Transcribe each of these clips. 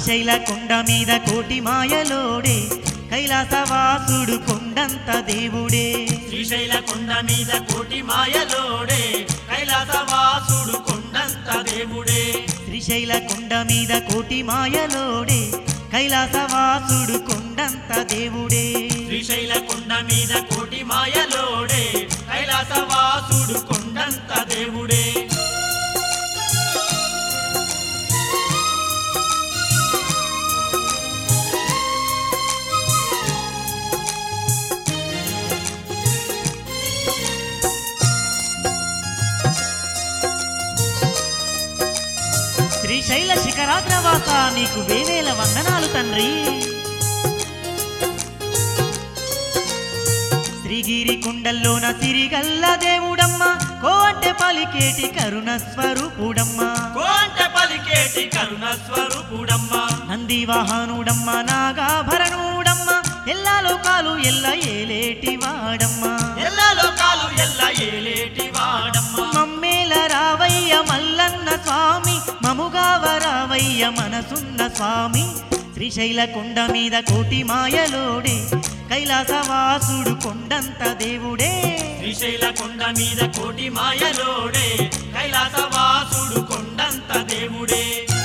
శ్రీశైల కొండ మీద కోటి మాయలోడే కైలాసవాసుడు కొండంత దేవుడే శ్రీశైల కొండ మీద కోటి మాయలోడే కైలాసవాసుడు కొండంత దేవుడే శ్రీశైల కొండ మీద కోటి మాయలోడే కైలాసవాసుడు కొండంత దేవుడే శ్రీశైల కొండ మీద కోటి మాయలోడే కైలాసవాసుడు కొండంత దేవుడే శ్రీశైల శిఖరాగ్రవాస నీకు వేవేల వందనాలు తండ్రి శ్రీగిరి కొండల్లోన సిరిగల్ల దేవుడమ్మ కోంటె పలికేటి కరుణ స్వరూపుడమ్మ కోంట పలికేటి కరుణ స్వరూపుడమ్మ నంది వాహనుడమ్మ నాగాభరణుడమ్మ ఎల్లా లోకాలు ఎల్ల ఏలేటి వాడమ్మ ఎల్ల లోకాలు ఎల్ల ఏలేటి వాడమ్మ మమ్మేల రావయ్య మల్లన్న స్వామి మముగావ రావయ్య మనసున్న స్వామి శ్రీశైల కొండ మీద కోటి మాయలోడే కైలాసవాసుడు కొండంత దేవుడే శ్రీశైల కొండ మీద కోటి మాయలోడే కైలాసవాసుడు కొండంత దేవుడే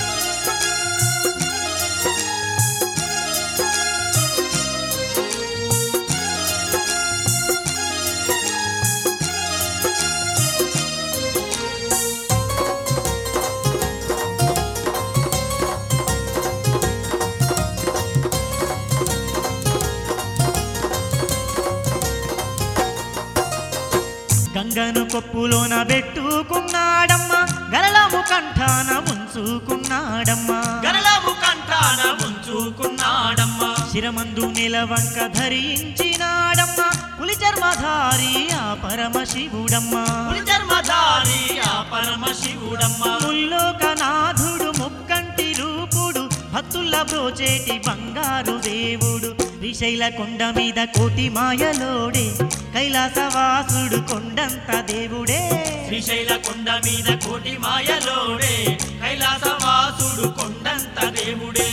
గంగను కొప్పులోన పెట్టుకున్నాడమ్మ గరళము కంఠాన ముంచుకున్నాడమ్మా గరళము కంఠాన ఉంచుకున్నాడమ్మ శిరమందు నిలవంక ధరించినాడమ్మ పులి చర్మధారి ఆ పరమశివుడమ్మా చర్మధారి ఆ పరమశివుడమ్మ ముల్లోకనాథుడు ముక్కంటి రూపుడు భక్తుల బ్రోచేటి బంగారు దేవుడు శ్రీశైల కొండ మీద కోటి మాయలోడే కైలాసవాసుడు కొండంత దేవుడే శ్రీశైల కొండ మీద కోటి మాయలోడే కైలాసవాసుడు కొండంత దేవుడే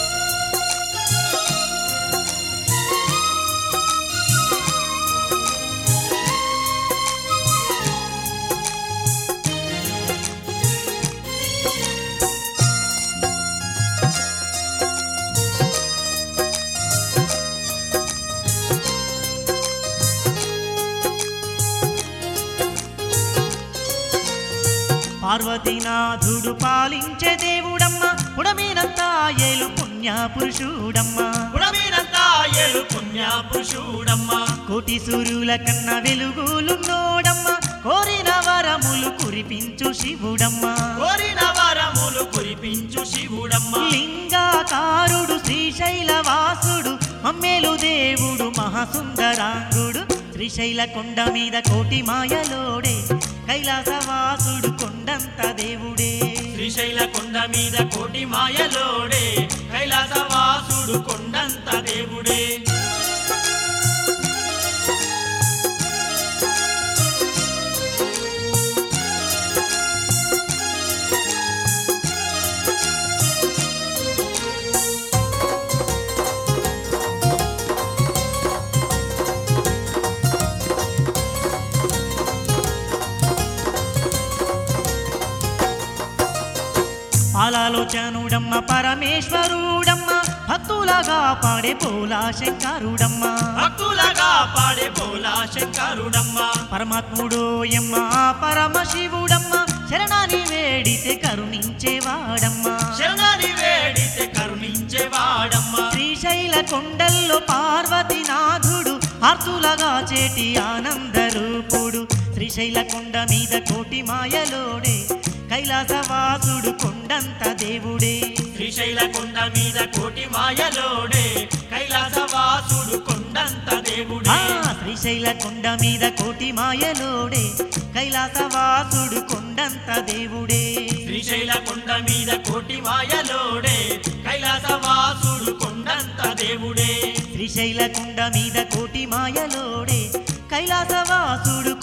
పార్వతీనాథుడు పాలించే దేవుడమ్మ పుడమీనంతా ఏలు పుణ్య పురుషుడమ్మ పుడమీనంతా ఏడు పుణ్య పురుషుడమ్మ కోటి సూర్యుల కన్న వెలుగులున్నోడమ్మ కోరిన వరములు కురిపించు శివుడమ్మ కోరిన వరములు కురిపించు శివుడమ్మ లింగాకారుడు శ్రీశైల వాసుడు మమ్మేలు దేవుడు మహాసుందరాంగుడు శ్రీశైల కొండ మీద కోటి మాయలోడే కైలాసవాసుడు కొండంత దేవుడే శ్రీశైల కొండ మీద కోటి మాయలోడే కైలాసవాసుడు కొండంత దేవుడే పాలాలోచనుడమ్మ పరమేశ్వరుడమ్మ భక్తులగా పాడే పోలా శంకరుడమ్మ భక్తులగా పాడే పోలా శంకరుడమ్మ పరమాత్ముడు ఎమ్మ పరమశివుడమ్మ శరణాని వేడితే కరుణించేవాడమ్మ శరణాని వేడితే కరుణించేవాడమ్మ శ్రీశైల కొండల్లో పార్వతీనాథుడు ఆర్తులగా చేటి ఆనందరూపుడు శ్రీశైల కొండ మీద కోటి మాయలోడే కైలాసవాసుడు కొండంత దేవుడే శ్రీశైల కొండ మీద కోటి మాయలోడే కైలాసవాసుడు కొండంత ఆ దేవుడే శ్రీశైల కొండ మీద కోటి మాయలోడే కైలాసవాసుడు కొండంత దేవుడే శ్రీశైల కొండ మీద కోటి మాయలోడే కైలాసవాసుడు కొండంత దేవుడే శ్రీశైల కొండ మీద కోటి మాయలోడే కైలాసవాసుడు